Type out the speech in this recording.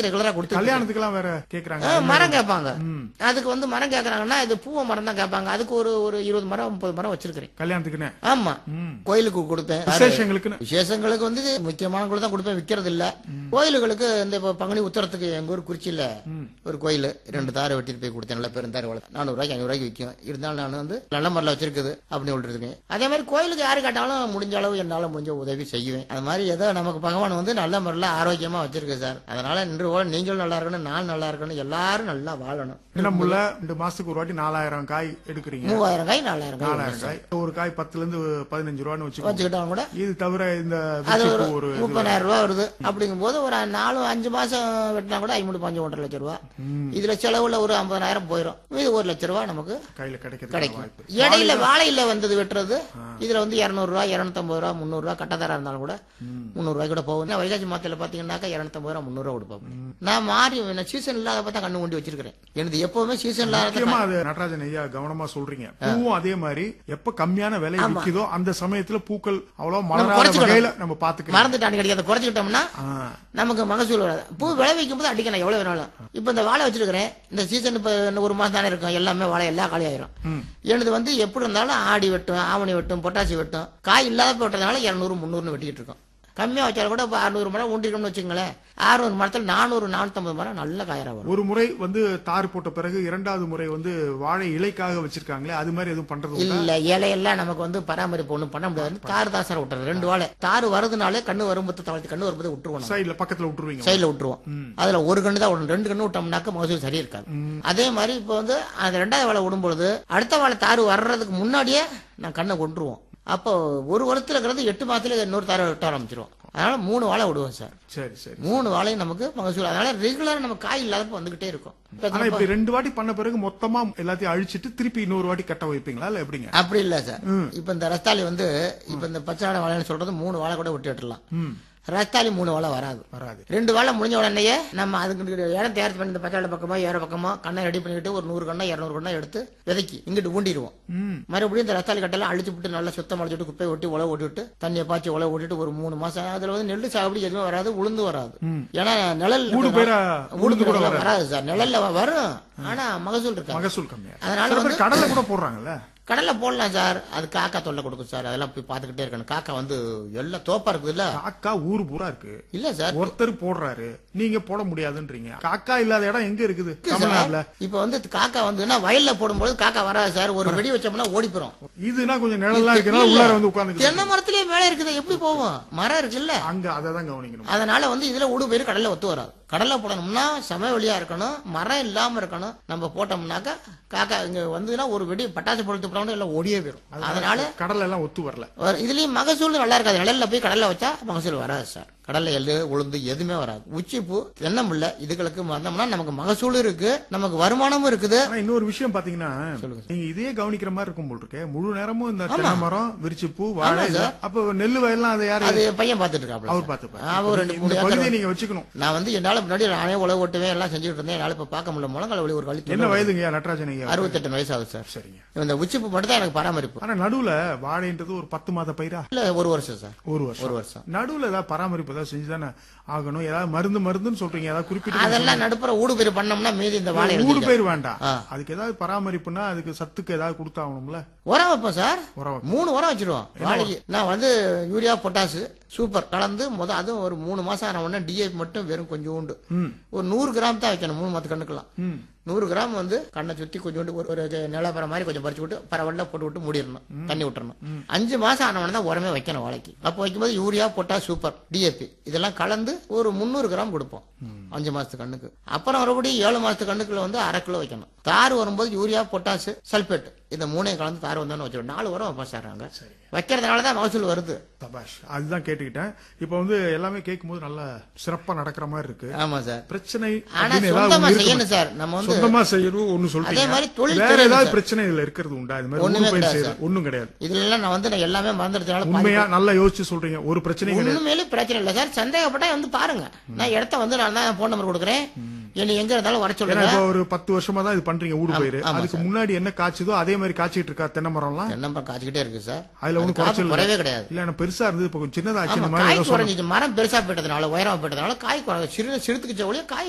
வாங்கி ரெகுலரா கொடுத்து கல்யாணத்துக்கெல்லாம் வேற கேக்குறாங்க ஆ, மரம் கேட்பாங்க அதுக்கு வந்து மரம் கேக்குறாங்கன்னா இது பூவ மரம் தான் கேட்பாங்க அதுக்கு ஒரு ஒரு இருபது மரம் முப்பது மரம் வச்சிருக்கிறேன் கல்யாணத்துக்குன்னு ஆமா ம். கோயிலுக்கு கொடுப்பேன் விசேஷங்களுக்குன்னு விசேஷங்களுக்கு வந்து முக்கியமானவங்களுக்கு தான் கொடுப்பேன் விக்கிறது இல்ல கோயிலுகளுக்கு இந்த இப்ப பங்குனி உத்தரத்துக்கு எங்க ஊர் குறிச்சியில ஒரு கோயில் ரெண்டு தாரை வெட்டிட்டு போய் கொடுத்தேன் நல்ல பெருந்தாரு வளர்த்து நானூறு ரூபாய்க்கு ஐநூறு ரூபாய்க்கு விற்கும் இருந்தாலும் நான் வந்து நல்ல மரில் வச்சிருக்குது அப்படின்னு சொல்லிட்டு இருக்கேன் அதே மாதிரி கோயிலுக்கு யாரு கேட்டாலும் முடிஞ்ச அளவு என்னால முடிஞ்ச உதவி செய்வேன் அது மாதிரி ஏதோ நமக்கு பகவான் வந்து நல்ல முறையில் ஆரோக்கியமா வச்சிருக்கு சார் அதனால நின்று போல நீங்களும் நல்லா இருக்கணும் நான் நல்லா இருக்கணும் எல்லாரும் நல்லா வாழணும் தினமுள்ள ரெண்டு மாசத்துக்கு ஒரு வாட்டி நாலாயிரம் காய் எடுக்கிறீங்க மூவாயிரம் காய் நாலாயிரம் காய் நாலாயிரம் காய் ஒரு காய் பத்துல இருந்து பதினஞ்சு ரூபான்னு வச்சுக்கோ வச்சுக்கிட்டவங்க கூட இது தவிர இந்த அது ஒரு விச்சிப்பூ ஒரு இது முப்பதாயிரம் ரூபாய் வருது அப்படிங்கும் போது ஒரு நாலு அஞ்சு மாசம் வெட்டினா கூட ஐம்பது பஞ்சு ஒன்றரை லட்சம் ரூபாய் இதுல செலவுல ஒரு ஐம்பதாயிரம் போயிடும் மீது ஒரு லட்சம் ரூபாய் நமக்கு கையில கிடைக்கிறது கிடைக்கும் வாய்ப்பு இடையில வாழையில வந்தது வெட்டுறது இதுல வந்து இருநூறு ரூபாய் இருநூத்தம்பது ரூபாய் முந்நூறு ரூபாய் கட்டதாரா இருந்தாலும் கூட முந்நூறு ரூபாய் கூட போகும் நான் வைகாசி மாதத்துல பாத்தீங்கன்னாக்கா இருநூத்தம்பது ரூபாய் முந்நூறு ரூபாய் கொடுப்போம் நான் மாறி சீசன் இல்லாத பார்த்தா கண்ணு கொண்டு வச்சிருக்கிறேன் எனது எப்பவுமே சீசன் இல்லாத முக்கியமா அது நடராஜன் ஐயா கவனமா சொல்றீங்க பூவும் அதே மாதிரி எப்ப கம்மியான விலை விக்குதோ அந்த சமயத்துல பூக்கள் அவ்வளவு மலராத குறைச்சுக்கணும். வகையில நம்ம பாத்துக்கலாம் மறந்துட்டான்னு கிடைக்காத குறைச்சிக்கிட்டோம்னா நமக்கு மகசூல் வராது பூ விளைவிக்கும் போது அடிக்கணும் எவ்வளவு வேணாலும் இப்ப இந்த வாழை வச்சிருக்கிறேன் இந்த சீசன் இப்ப இன்னும் ஒரு மாசம் தானே இருக்கும் எல்லாமே வாழை எல்லாம் காலி ஆயிரும் எனது வந்து எப்படி இருந்தாலும் ஆடி வெட்டும் ஆவணி வெட்டும் பொட்டாசி வெட்டும் காய் இல்லாதப்ப வெட்டதுனால இருநூறு முந்நூறுன்னு வெட்டிட்டு இருக்கோம் கம்மியா வச்சாலும் கூட இப்ப அறுநூறு மரம் ஊண்டிருக்கோம்னு வச்சுங்களேன் அறுநூறு மரத்துல நானூறு நானூத்தம்பது மரம் நல்ல காயரா வரும் ஒரு முறை வந்து தார் போட்ட பிறகு இரண்டாவது முறை வந்து வாழை இலைக்காக வச்சிருக்காங்களே அது மாதிரி எதுவும் பண்றது உண்டா? இல்ல இலையெல்லாம் நமக்கு வந்து பராமரிப்பு ஒண்ணும் பண்ண முடியாது தாறு தான் சார் விட்டுறது ரெண்டு வாழை தாறு வருதுனாலே கண்ணு வரும்போது தவழ்த்து கண்ணு வரும்போது விட்டுருவோம் நம்ம. சைடுல பக்கத்துல விட்டுருவீங்க சைடுல விட்டுருவோம் அதுல ஒரு கண்ணு தான் விடணும் ரெண்டு கண்ணு விட்டோம்னாக்க மகசூல் சரியா இருக்காது அதே மாதிரி இப்போ வந்து அந்த ரெண்டாவது வாழை விடும்பொழுது அடுத்த வாழை தாறு வர்றதுக்கு முன்னாடியே நான் கண்ணை கொண்டுருவோம் அப்போ ஒரு வருஷத்துல இருக்கிறது எட்டு மாசத்துல இன்னொரு தாரை விட்ட ஆரம்பிச்சிருவோம் அதனால மூணு வாழை விடுவோம் சார் சரி சரி மூணு வாழையும் நமக்கு மகசூல் அதனால ரெகுலரா நம்ம காய் இல்லாதப்ப வந்துகிட்டே இருக்கும் இப்ப ஆனா இப்படி ரெண்டு வாட்டி பண்ண பிறகு மொத்தமா எல்லாத்தையும் அழிச்சிட்டு திருப்பி இன்னொரு வாட்டி கட்ட வைப்பீங்களா இல்ல எப்படிங்க அப்படி இல்ல சார் இப்ப இந்த ரஸ்தாலி வந்து இப்ப இந்த பச்சை வாழை வாழைன்னு சொல்றது மூணு வாழை கூட விட்டு விட்டுலாம் ம் ரஸ்தாலி மூணு வாழை வராது வராது ரெண்டு வாழை முடிஞ்ச உடனேயே நம்ம அதுக்கு இடம் தயார் பண்ணி இந்த பச்சாளை பக்கமோ ஏற பக்கமோ கண்ணை ரெடி பண்ணிக்கிட்டு ஒரு நூறு கண்ணா இரநூறு கண்ணா எடுத்து விதைக்கி இங்கிட்டு ஊண்டிடுவோம் ம் மறுபடியும் இந்த ரத்தாளி கட்டெல்லாம் அழிச்சு விட்டு நல்லா சுத்தம் அழிச்சுட்டு குப்பையை ஒட்டி உழவு ஓட்டிட்டு தண்ணியை பாய்ச்சி உழவு ஓட்டிட்டு ஒரு மூணு மாசம் அதுல வந்து நெல்லு சாகுபடி எதுவும் வராது உளுந்து வராது ஏன்னா நிழல் ஊடு இருக்கிறதுனால- பேரா ஊடு உளுந்து கூட பேரா வராது சார் நிழல்ல வ- வரும் ஆனா மகசூல் இருக்காது மகசூல் கம்மியா அதனால சில வந்து பேர் கடலை கூட போடுறாங்கல்ல கடல்ல போடலாம் சார் அது காக்கா தொல்லை கொடுக்கும் சார் அதெல்லாம் போய் பாத்துக்கிட்டே இருக்கணும் காக்கா வந்து எல்லாம் தோப்பா இருக்குதுல்ல காக்கா ஊரு பூரா இருக்கு இல்ல சார் ஒருத்தர் போடுறாரு நீங்க போட முடியாதுன்றீங்க காக்கா இல்லாத இடம் எங்க இருக்குது தமிழ்நாட்டுல இப்ப வந்து காக்கா வந்து வயல்ல போடும்போது காக்கா வராது சார் ஒரு வெடி வச்சோம்னா ஓடி போயிரும் இதுனா கொஞ்சம் நிழலா இருக்கனால உள்ளார வந்து உட்கார்ந்து தென்னை மரத்திலேயே மேல இருக்குது எப்படி போகும் மரம் இருக்குல்ல அங்க அதை தான் கவனிக்கணும் அதனால வந்து இதுல ஊடு போயிரு கடல்ல ஒத்து வராது கடல்ல போடணும்னா சமவெளியா இருக்கணும் மரம் இல்லாம இருக்கணும் நம்ம போட்டோம்னாக்கா காக்கா இங்க வந்துன்னா ஒரு வெடி பட்டாசு பொழுத்து போட்டோம்னா எல்லாம் ஓடியே போயிரும் அதனால கடல்ல எல்லாம் ஒத்து வரல வர- இதுலயும் மகசூல் நல்லா இருக்காது நிழல்ல போய் கடல்ல வச்சா மகசூல் வராது சார் கடல்ல எள்ளு உளுந்து எதுவுமே வராது உச்சிப்பூ தென்னமுல்ல இதுகளுக்கு வந்தோம்னா நமக்கு மகசூல் இருக்கு நமக்கு வருமானமும் இருக்குது ஆனா இன்னொரு விஷயம் பாத்தீங்கன்னா நீங்க இதையே கவனிக்கிற மாதிரி இருக்கும் போல் இருக்கு முழு நேரமும் இந்த தென்னை மரம் விரிச்சு பூ வாழை இது. அப்ப நெல்லு வயல்லாம் அதை யாரு அது பையன் பாத்துட்டு இருக்காப்ல அவர் சார். பார்த்துப்பாரு அவர் ரெண்டு இந்த மூணு ஏக்கர் பகுதியை நீங்க வச்சுக்கணும் நான் வந்து என்னால முன்னாடி நானே உழவு ஓட்டுவேன் எல்லாம் செஞ்சுட்டு இருந்தேன் என்னால இப்ப பார்க்க முடியல முழங்கால வலி ஒரு வலி என்ன வயதுங்க நடராஜன் ஐயா அறுபத்தெட்டு வயசு ஆகுது சார் சரிங்க இந்த உச்சிப்பு மட்டும் தான் எனக்கு பராமரிப்பு ஆனா நடுவுல வாழைன்றது ஒரு பத்து மாத பயிரா இல்ல ஒரு வருஷம் சார் ஒரு வருஷம் ஒரு வருஷம் நடுவுல ஏதாவது பராமரிப்பு ஏதாவது செஞ்சுதானே ஆகணும் ஏதாவது மருந்து மருந்துன்னு சொல்றீங்க ஏதாவது குறிப்பிட்ட அதெல்லாம் நடுப்புற ஊடு பேர் பண்ணோம்னா மீதி இந்த வாழை ஊடு எழுதிக்க. பயிர் வேண்டாம் ஆ. அதுக்கு ஏதாவது பராமரிப்புனா அதுக்கு சத்துக்கு ஏதாவது கொடுத்தாகணும்ல உரம் வைப்போம் சார் உரம் வைப்போம். மூணு உரம் வச்சிருவோம் வாழைக்கு நான் வந்து யூரியா பொட்டாசு சூப்பர் கலந்து முத அதுவும் ஒரு மூணு மாசம் ஆன உடனே டிஏபி மட்டும் வெறும் கொஞ்சோண்டு ம் ஒரு நூறு கிராம் தான் வைக்கணும் மூணு மத்து கண்ணுக்கெல்லாம் ம் நூறு கிராம் வந்து கண்ணை சுத்தி கொஞ்சோண்டு ஒரு ஒரு நிலப்பற மாதிரி கொஞ்சம் பறிச்சு விட்டு பரவல்ல போட்டு விட்டு மூடிடணும் தண்ணி விட்டுறணும் அஞ்சு மாசம் ஆனவன தான் உரமே வைக்கணும் வாழைக்கு அப்போ வைக்கும்போது யூரியா போட்டா சூப்பர் டிஏபி இதெல்லாம் கலந்து ஒரு முந்நூறு கிராம் கொடுப்போம் அஞ்சு மாசத்து கண்ணுக்கு அப்புறம் மறுபடியும் ஏழு மாசத்து கண்ணுக்குள்ள வந்து அரை கிலோ வைக்கணும் தார் வரும்போது யூரியா பொட்டாசு சல்பேட் இந்த மூணையும் கலந்து தார் வந்தோன்னு வச்சிருவோம் நாலு உரம் வைப்போம் சார் நாங்க வைக்கிறதுனால தான் மகசூல் வருது தபாஷ் அதுதான் கேட்டுக்கிட்டேன் இப்போ வந்து எல்லாமே கேட்கும்போது நல்லா சிறப்பா நடக்கிற மாதிரி இருக்கு ஆமா சார் பிரச்சனை ஆனா அப்படின்னு ஏதாவது சொந்தமா ஒண்ணு இருக்குமா? செய்யணும் சார் நம்ம வந்து சொந்தமா செய்யணும் ஒண்ணு அதே சொல்றீங்க மாதிரி தொழில் வேற தெரியுது ஏதாவது சார். பிரச்சனை இதுல இருக்கிறது உண்டா இது மாதிரி ஒண்ணுமே ஊடு பயிர் கிடையாது செய்யறது ஒண்ணும் கிடையாது இதுல எல்லாம் நான் வந்து நான் எல்லாமே மறந்துடுறதுனால பாதி உண்மையா நல்லா யோசிச்சு சொல்றீங்க ஒரு பிரச்சனையும் கிடையாது ஒண்ணுமேலே பிரச்சனை இல்லை சார் சந்தேகப்பட்டா வந்து பாருங்க நான் இடத்த வந்து நான் தான் போன் நம்பர் கொடுக்குறேன் என்ன எங்க இருந்தாலும் வர ஏன்னா சொல்லுங்க இப்போ ஒரு பத்து வருஷமா தான் இது பண்றீங்க ஊடு பயிர் ஆமா அதுக்கு முன்னாடி என்ன காய்ச்சதோ அதே மாதிரி காய்ச்சிட்டு இருக்கா தென்னை மரம்லாம் தென்னம்பரம் காய்ச்சிக்கிட்டே இருக்கு சார் அதுல ஒண்ணும் அது காப்பு குறைச்சல் குறையவே கிடையாது இல்ல எனக்கு பெருசா இருந்தது இப்போ கொஞ்சம் சின்னதாச்சு ஆமா இந்த மாதிரி காய் ஏதோ சொன்னீங்க. குறைஞ்சிச்சு மரம் பெருசா போயிட்டதுனால உயரமா போயிட்டதுனால காய் குறை சிறு சிறுத்துக்குச்ச ஒழிய காய்